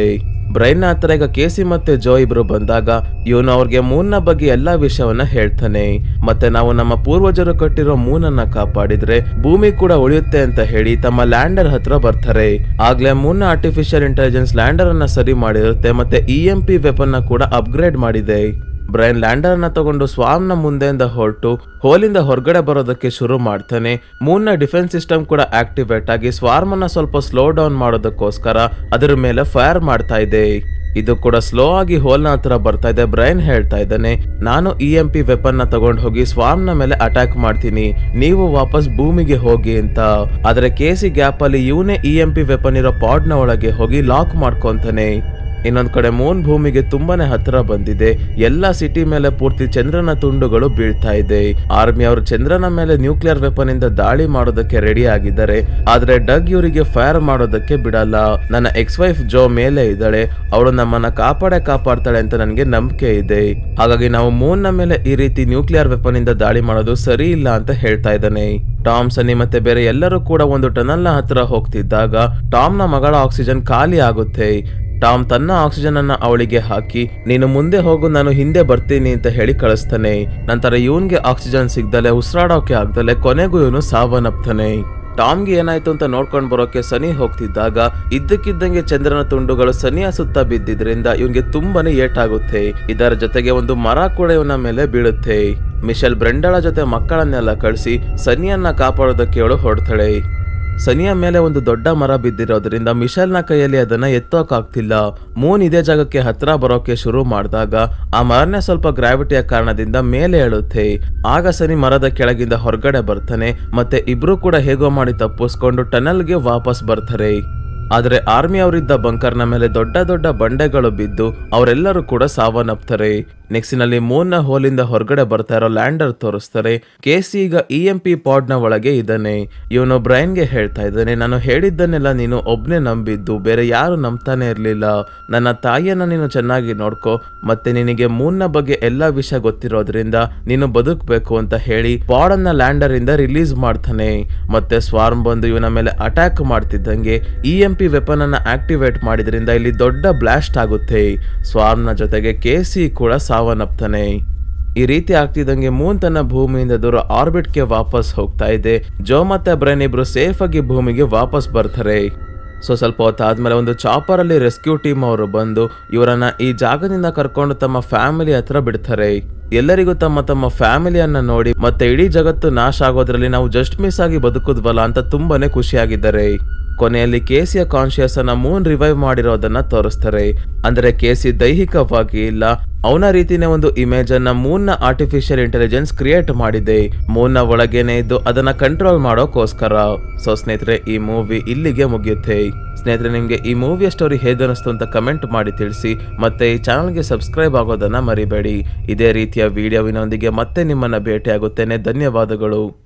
ಬ್ರೈನ್ ಹತ್ರ ಈಗ ಕೇಸಿ ಮತ್ತೆ ಜೋ ಇಬ್ರು ಬಂದಾಗ ಇವನು ಅವ್ರಿಗೆ ಮೂನ್ನ ಬಗ್ಗೆ ಎಲ್ಲಾ ವಿಷಯವನ್ನ ಹೇಳ್ತಾನೆ ಮತ್ತೆ ನಾವು ನಮ್ಮ ಪೂರ್ವಜರು ಕಟ್ಟಿರೋ ಮೂನನ್ನ ಕಾಪಾಡಿದ್ರೆ ಭೂಮಿ ಕೂಡ ಉಳಿಯುತ್ತೆ ಅಂತ ಹೇಳಿ ತಮ್ಮ ಲ್ಯಾಂಡರ್ ಹತ್ರ ಬರ್ತಾರೆ ಆಗ್ಲೇ ಮೂನ್ನ ಆರ್ಟಿಫಿಷಿಯಲ್ ಇಂಟೆಲಿಜೆನ್ಸ್ ಲ್ಯಾಂಡರ್ ಅನ್ನ ಸರಿ ಮಾಡಿರುತ್ತೆ ಮತ್ತೆ ಇ ಎಂ ಪಿ ವೆಪನ್ ನ ಕೂಡ ಅಪ್ಗ್ರೇಡ್ ಮಾಡಿದೆ ಬ್ರೈನ್ ಲ್ಯಾಂಡರ್ ಅನ್ನ ತಗೊಂಡು ಸ್ವಾಮ್ ನ ಮುಂದೆಯಿಂದ ಹೊರಟು ಹೋಲಿಂದ ಹೊರಗಡೆ ಬರೋದಕ್ಕೆ ಶುರು ಮಾಡ್ತಾನೆ ಮೂನ್ ನ ಡಿಫೆನ್ಸ್ ಸಿಸ್ಟಮ್ ಕೂಡ ಆಕ್ಟಿವೇಟ್ ಆಗಿ ಸ್ವಾರ್ಮ್ ಅನ್ನ ಸ್ವಲ್ಪ ಸ್ಲೋ ಡೌನ್ ಮಾಡೋದಕ್ಕೋಸ್ಕರ ಅದರ ಮೇಲೆ ಫೈರ್ ಮಾಡ್ತಾ ಇದೆ ಇದು ಕೂಡ ಸ್ಲೋ ಆಗಿ ಹೋಲ್ನ ಹತ್ರ ಬರ್ತಾ ಇದೆ ಬ್ರೈನ್ ಹೇಳ್ತಾ ಇದ್ದಾನೆ ನಾನು ಇ ಎಂ ಪಿ ವೆಪನ್ ನ ತಗೊಂಡು ಹೋಗಿ ಸ್ವಾಮ್ ನ ಮೇಲೆ ಅಟ್ಯಾಕ್ ಮಾಡ್ತೀನಿ ನೀವು ವಾಪಸ್ ಭೂಮಿಗೆ ಹೋಗಿ ಅಂತ ಆದ್ರೆ ಕೇಸಿ ಗ್ಯಾಪ್ ಅಲ್ಲಿ ಇವನೇ ಇ ಎಂ ಪಿ ವೆಪನ್ ಇರೋ ಪಾಡ್ ನ ಒಳಗೆ ಹೋಗಿ ಲಾಕ್ ಮಾಡ್ಕೊಂತಾನೆ ಇನ್ನೊಂದ್ ಕಡೆ ಮೂನ್ ಭೂಮಿಗೆ ತುಂಬಾನೇ ಹತ್ರ ಬಂದಿದೆ ಎಲ್ಲಾ ಸಿಟಿ ಮೇಲೆ ಪೂರ್ತಿ ಚಂದ್ರನ ತುಂಡುಗಳು ಬೀಳ್ತಾ ಇದೆ ಆರ್ಮಿ ಅವರು ಚಂದ್ರನ ಮೇಲೆ ನ್ಯೂಕ್ಲಿಯರ್ ವೆಪನ್ ಇಂದ ದಾಳಿ ಮಾಡೋದಕ್ಕೆ ರೆಡಿ ಆಗಿದ್ದಾರೆ ಆದ್ರೆ ಡಗ್ ಇವರಿಗೆ ಫೈರ್ ಮಾಡೋದಕ್ಕೆ ಬಿಡಲ್ಲ ನನ್ನ ಎಕ್ಸ್ ವೈಫ್ ಜೋ ಮೇಲೆ ಇದ್ದಾಳೆ ಅವಳು ನಮ್ಮನ್ನ ಕಾಪಾಡೆ ಕಾಪಾಡ್ತಾಳೆ ಅಂತ ನನಗೆ ನಂಬಿಕೆ ಇದೆ ಹಾಗಾಗಿ ನಾವು ಮೂನ್ ನ ಮೇಲೆ ಈ ರೀತಿ ನ್ಯೂಕ್ಲಿಯರ್ ವೆಪನ್ ಇಂದ ದಾಳಿ ಮಾಡೋದು ಸರಿ ಇಲ್ಲ ಅಂತ ಹೇಳ್ತಾ ಇದ್ದಾನೆ ಟಾಮ್ ಸನಿ ಮತ್ತೆ ಬೇರೆ ಎಲ್ಲರೂ ಕೂಡ ಒಂದು ಟನಲ್ ನ ಹತ್ರ ಹೋಗ್ತಿದ್ದಾಗ ಟಾಮ್ ನ ಮಗಳ ಆಕ್ಸಿಜನ್ ಖಾಲಿ ಆಗುತ್ತೆ ಟಾಮ್ ತನ್ನ ಆಕ್ಸಿಜನ್ ಅನ್ನ ಅವಳಿಗೆ ಹಾಕಿ ನೀನು ಮುಂದೆ ಹೋಗು ನಾನು ಹಿಂದೆ ಬರ್ತೀನಿ ಅಂತ ಹೇಳಿ ಕಳಿಸ್ತಾನೆ ನಂತರ ಇವನ್ಗೆ ಆಕ್ಸಿಜನ್ ಸಿಗ್ದಲೆ ಉಸಿರಾಡೋಕೆ ಆಗ್ದಲೆ ಕೊನೆಗೂ ಇವನು ಸಾವನ್ನಪ್ತಾನೆ ಟಾಮ್ಗೆ ಏನಾಯ್ತು ಅಂತ ನೋಡ್ಕೊಂಡ್ ಬರೋಕೆ ಸನಿ ಹೋಗ್ತಿದ್ದಾಗ ಇದ್ದಕ್ಕಿದ್ದಂಗೆ ಚಂದ್ರನ ತುಂಡುಗಳು ಸನಿಯ ಸುತ್ತ ಬಿದ್ದಿದ್ರಿಂದ ಇವನ್ಗೆ ತುಂಬಾನೇ ಏಟಾಗುತ್ತೆ ಇದರ ಜೊತೆಗೆ ಒಂದು ಮರ ಕೂಡ ಇವನ ಮೇಲೆ ಬೀಳುತ್ತೆ ಮಿಶೆಲ್ ಬ್ರೆಂಡಳ ಜೊತೆ ಮಕ್ಕಳನ್ನೆಲ್ಲ ಕಳಿಸಿ ಸನಿಯನ್ನ ಕಾಪಾಡೋದಕ್ಕೆ ಅವಳು ಹೊರಡ್ತಾಳೆ ಸನಿಯ ಮೇಲೆ ಒಂದು ದೊಡ್ಡ ಮರ ಬಿದ್ದಿರೋದ್ರಿಂದ ಮಿಶೆಲ್ನ ಕೈಯಲ್ಲಿ ಅದನ್ನ ಎತ್ತೋಕಾಗ್ತಿಲ್ಲ ಮೂನ್ ಇದೇ ಜಾಗಕ್ಕೆ ಹತ್ರ ಬರೋಕೆ ಶುರು ಮಾಡಿದಾಗ ಆ ಮರನೇ ಸ್ವಲ್ಪ ಗ್ರಾವಿಟಿಯ ಕಾರಣದಿಂದ ಮೇಲೆ ಏಳುತ್ತೆ ಆಗ ಸನಿ ಮರದ ಕೆಳಗಿಂದ ಹೊರಗಡೆ ಬರ್ತಾನೆ ಮತ್ತೆ ಇಬ್ರು ಕೂಡ ಹೇಗೋ ಮಾಡಿ ತಪ್ಪಿಸ್ಕೊಂಡು ಟನಲ್ಗೆ ವಾಪಸ್ ಬರ್ತಾರೆ ಆದ್ರೆ ಆರ್ಮಿ ಅವರಿದ್ದ ಬಂಕರ್ನ ಮೇಲೆ ದೊಡ್ಡ ದೊಡ್ಡ ಬಂಡೆಗಳು ಬಿದ್ದು ಅವರೆಲ್ಲರೂ ಕೂಡ ಸಾವನ್ನಪ್ತಾರೆ ನೆಕ್ಸ್ಟಿನಲ್ಲಿ ಮೂನ್ನ ಹೋಲಿಂದ ಹೊರಗಡೆ ಬರ್ತಾ ಇರೋ ಲ್ಯಾಂಡರ್ ತೋರಿಸ್ತಾರೆ ಕೇಸಿ ಈಗ ಇ ಎಂ ಪಿ ಪಾಡ್ ನ ಒಳಗೆ ಇದ್ದಾನೆ ಇವನು ಬ್ರೈನ್ಗೆ ಹೇಳ್ತಾ ಇದ್ದಾನೆ ನಾನು ಹೇಳಿದ್ದನ್ನೆಲ್ಲ ನೀನು ಒಬ್ನೇ ನಂಬಿದ್ದು ಬೇರೆ ಯಾರು ನಂಬ್ತಾನೆ ಇರ್ಲಿಲ್ಲ ನನ್ನ ತಾಯಿಯನ್ನ ನೀನು ಚೆನ್ನಾಗಿ ನೋಡ್ಕೋ ಮತ್ತೆ ನಿನಗೆ ಮೂನ್ನ ಬಗ್ಗೆ ಎಲ್ಲಾ ವಿಷಯ ಗೊತ್ತಿರೋದ್ರಿಂದ ನೀನು ಬದುಕಬೇಕು ಅಂತ ಹೇಳಿ ಪಾಡ್ ಅನ್ನ ಲ್ಯಾಂಡರ್ ಇಂದ ರಿಲೀಸ್ ಮಾಡ್ತಾನೆ ಮತ್ತೆ ಸ್ವಾರ್ಮ್ ಬಂದು ಇವನ ಮೇಲೆ ಅಟ್ಯಾಕ್ ಮಾಡ್ತಿದ್ದಂಗೆ ಇ ಎಂ ಪಿ ವೆಪನ್ ಅನ್ನ ಆಕ್ಟಿವೇಟ್ ಮಾಡಿದ್ರಿಂದ ಇಲ್ಲಿ ದೊಡ್ಡ ಬ್ಲಾಸ್ಟ್ ಆಗುತ್ತೆ ಸ್ವಾರ್ಮ್ ನ ಜೊತೆಗೆ ಕೇಸಿ ಕೂಡ ಸಾವನ್ನಪ್ತಾನೆ ಈ ರೀತಿ ಆಗ್ತಿದ್ದಂಗೆ ಮೂನ್ ತನ್ನ ಭೂಮಿಯಿಂದ ದೂರ ಆರ್ಬಿಟ್ಗೆ ವಾಪಸ್ ಹೋಗ್ತಾ ಇದೆ ಜೋ ಮತ್ತೆ ಬ್ರೈನ್ ಇಬ್ರು ಸೇಫ್ ಆಗಿ ಭೂಮಿಗೆ ವಾಪಸ್ ಬರ್ತಾರೆ ಸೊ ಸ್ವಲ್ಪ ಹೊತ್ತಾದ್ಮೇಲೆ ಒಂದು ಚಾಪರ್ ಅಲ್ಲಿ ರೆಸ್ಕ್ಯೂ ಟೀಮ್ ಅವರು ಬಂದು ಇವರನ್ನ ಈ ಜಾಗದಿಂದ ಕರ್ಕೊಂಡು ತಮ್ಮ ಫ್ಯಾಮಿಲಿ ಹತ್ರ ಬಿಡ್ತಾರೆ ಎಲ್ಲರಿಗೂ ತಮ್ಮ ತಮ್ಮ ಫ್ಯಾಮಿಲಿಯನ್ನ ನೋಡಿ ಮತ್ತೆ ಇಡೀ ಜಗತ್ತು ನಾಶ ಆಗೋದ್ರಲ್ಲಿ ನಾವು ಜಸ್ಟ್ ಮಿಸ್ ಆಗಿ ಬದುಕುದ್ವಲ್ಲ ಅಂತ ತುಂಬಾನೇ ಖುಷಿಯಾಗಿದ್ದಾರೆ ಕೊನೆಯಲ್ಲಿ ಕೇಸಿಯ ಕಾನ್ಶಿಯಸ್ ಅನ್ನ ಮೂನ್ ರಿವೈವ್ ಮಾಡಿರೋದನ್ನ ತೋರಿಸ್ತಾರೆ ಅಂದ್ರೆ ಕೇಸಿ ದೈಹಿಕವಾಗಿ ಇಲ್ಲ ಅವನ ರೀತಿನೇ ಒಂದು ಇಮೇಜ್ ಅನ್ನ ಮೂನ್ ನ ಆರ್ಟಿಫಿಷಿಯಲ್ ಇಂಟೆಲಿಜೆನ್ಸ್ ಕ್ರಿಯೇಟ್ ಮಾಡಿದೆ ಮೂನ್ ನ ಒಳಗೇನೆ ಇದ್ದು ಅದನ್ನ ಕಂಟ್ರೋಲ್ ಮಾಡೋಕೋಸ್ಕರ ಸೊ ಸ್ನೇಹಿತರೆ ಈ ಮೂವಿ ಇಲ್ಲಿಗೆ ಮುಗಿಯುತ್ತೆ ಸ್ನೇಹಿತರೆ ನಿಮ್ಗೆ ಈ ಮೂವಿಯ ಸ್ಟೋರಿ ಹೇಗನಿಸ್ತು ಅಂತ ಕಮೆಂಟ್ ಮಾಡಿ ತಿಳಿಸಿ ಮತ್ತೆ ಈ ಚಾನಲ್ಗೆ ಸಬ್ಸ್ಕ್ರೈಬ್ ಆಗೋದನ್ನ ಮರಿಬೇಡಿ ಇದೇ ರೀತಿಯ ವಿಡಿಯೋವಿನೊಂದಿಗೆ ಮತ್ತೆ ನಿಮ್ಮನ್ನ ಭೇಟಿಯಾಗುತ್ತೇನೆ ಧನ್ಯವಾದಗಳು